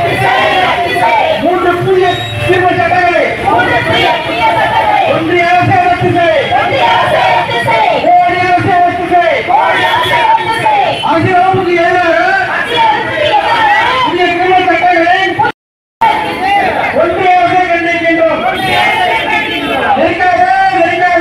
மூன்று புதிய திரும்ப சட்டங்களை ஒன்றிய அரசு ரத்து செய் மோடி அரசு ரத்து செய் அரசியலமைப்புக்கு எதிராக புதிய திரும்ப சட்டங்களை ஒன்றிய அரசை கண்டிக்கின்றோம் நெருக்காக நெருக்காக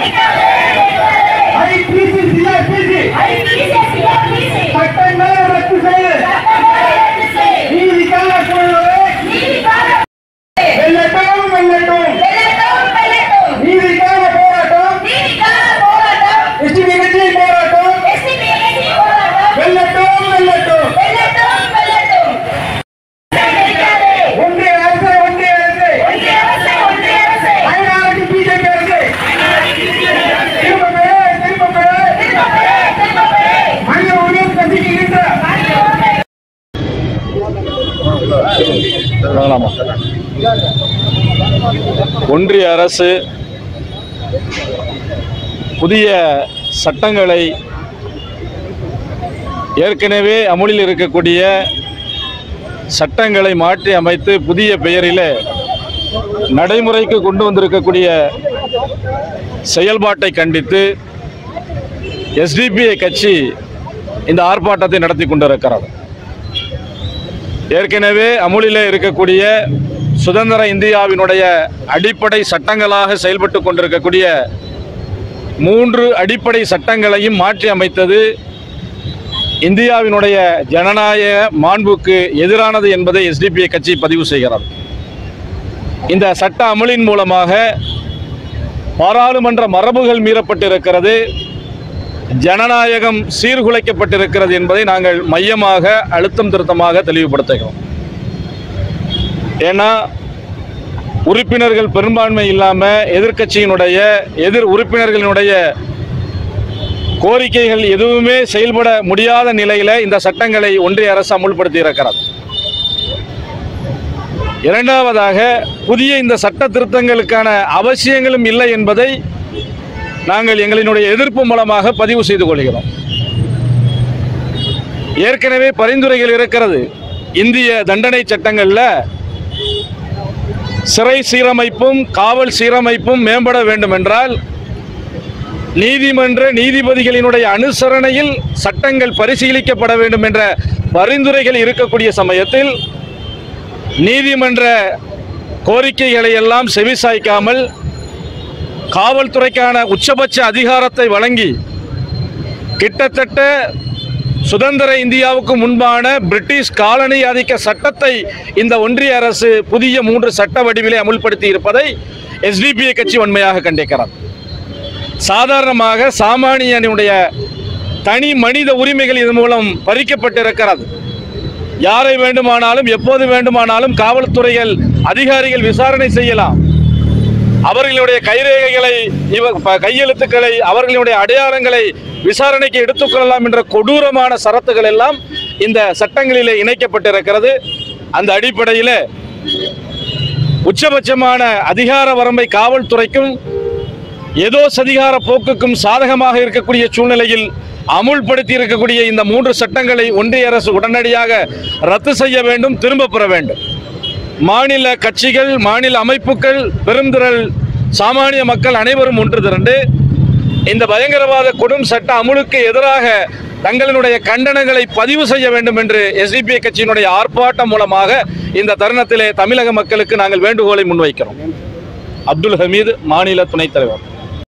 ஐபிசி சிஆர்பிசி சட்டங்களை ரத்து செய்து நீதிக்கான குழுவை வெல்லட்டும் வெல்லட்டும் நீதிக்கான போராட்டம் எஸ்டிபி கட்சி போராட்டம் வெல்லட்டும் வெல்லட்டும் ஒன்றிய அரசு ஒன்றிய அரசு தமிழ்நாடு பிஜேபி அரசு திரும்ப பெற திரும்ப பெற மனித உரிமை கசிக்கின்ற தொடங்கலாமா ஒன்றிய அரசு புதிய சட்டங்களை ஏற்கனவே அமுலில் இருக்கக்கூடிய சட்டங்களை மாற்றி அமைத்து புதிய பெயரிலே நடைமுறைக்கு கொண்டு வந்திருக்கக்கூடிய செயல்பாட்டை கண்டித்து எஸ்டிபிஐ கட்சி இந்த ஆர்ப்பாட்டத்தை நடத்தி கொண்டிருக்கிறது ஏற்கனவே அமுலிலே இருக்கக்கூடிய சுதந்திர இந்தியாவினுடைய அடிப்படை சட்டங்களாக செயல்பட்டு கொண்டிருக்கக்கூடிய மூன்று அடிப்படை சட்டங்களையும் மாற்றி அமைத்தது இந்தியாவினுடைய ஜனநாயக மாண்புக்கு எதிரானது என்பதை எஸ்டிபிஐ கட்சி பதிவு செய்கிறது இந்த சட்ட அமலின் மூலமாக பாராளுமன்ற மரபுகள் மீறப்பட்டிருக்கிறது ஜனநாயகம் சீர்குலைக்கப்பட்டிருக்கிறது என்பதை நாங்கள் மையமாக அழுத்தம் திருத்தமாக தெளிவுபடுத்துகிறோம் ஏன்னா உறுப்பினர்கள் பெரும்பான்மை இல்லாமல் எதிர்க்கட்சியினுடைய எதிர் உறுப்பினர்களினுடைய கோரிக்கைகள் எதுவுமே செயல்பட முடியாத நிலையில இந்த சட்டங்களை ஒன்றிய அரசு அமுல்படுத்தி இருக்கிறது இரண்டாவதாக புதிய இந்த சட்ட திருத்தங்களுக்கான அவசியங்களும் இல்லை என்பதை நாங்கள் எங்களினுடைய எதிர்ப்பு மூலமாக பதிவு செய்து கொள்கிறோம் ஏற்கனவே பரிந்துரைகள் இருக்கிறது இந்திய தண்டனை சட்டங்கள்ல சிறை சீரமைப்பும் காவல் சீரமைப்பும் மேம்பட வேண்டும் என்றால் நீதிமன்ற நீதிபதிகளினுடைய அனுசரணையில் சட்டங்கள் பரிசீலிக்கப்பட வேண்டும் என்ற பரிந்துரைகள் இருக்கக்கூடிய சமயத்தில் நீதிமன்ற கோரிக்கைகளை எல்லாம் செவிசாய்க்காமல் காவல்துறைக்கான உச்சபட்ச அதிகாரத்தை வழங்கி கிட்டத்தட்ட சுதந்திர இந்தியாவுக்கு முன்பான பிரிட்டிஷ் காலனி ஆதிக்க சட்டத்தை இந்த ஒன்றிய அரசு புதிய மூன்று சட்ட வடிவிலே அமுல்படுத்தி இருப்பதை எஸ்டிபிஐ கட்சி வன்மையாக கண்டிக்கிறது சாதாரணமாக சாமானியனுடைய தனி மனித உரிமைகள் இதன் மூலம் பறிக்கப்பட்டிருக்கிறது யாரை வேண்டுமானாலும் எப்போது வேண்டுமானாலும் காவல்துறைகள் அதிகாரிகள் விசாரணை செய்யலாம் அவர்களுடைய கைரேகைகளை இவ ப- கையெழுத்துக்களை அவர்களுடைய அடையாளங்களை விசாரணைக்கு எடுத்துக்கொள்ளலாம் என்ற கொடூரமான சரத்துகள் எல்லாம் இந்த சட்டங்களிலே இணைக்கப்பட்டிருக்கிறது அந்த அடிப்படையில் உச்சபட்சமான அதிகார வரம்பை காவல்துறைக்கும் ஏதோ சதிகார போக்குக்கும் சாதகமாக இருக்கக்கூடிய சூழ்நிலையில் அமுல்படுத்தி இருக்கக்கூடிய இந்த மூன்று சட்டங்களை ஒன்றிய அரசு உடனடியாக ரத்து செய்ய வேண்டும் திரும்ப பெற வேண்டும் மாநில கட்சிகள் மாநில அமைப்புகள் பெருந்திரள் சாமானிய மக்கள் அனைவரும் ஒன்று திரண்டு இந்த பயங்கரவாத கொடும் சட்ட அமுலுக்கு எதிராக தங்களினுடைய கண்டனங்களை பதிவு செய்ய வேண்டும் என்று எஸ்டிபிஐ கட்சியினுடைய ஆர்ப்பாட்டம் மூலமாக இந்த தருணத்திலே தமிழக மக்களுக்கு நாங்கள் வேண்டுகோளை முன்வைக்கிறோம் அப்துல் ஹமீது மாநில துணைத் தலைவர்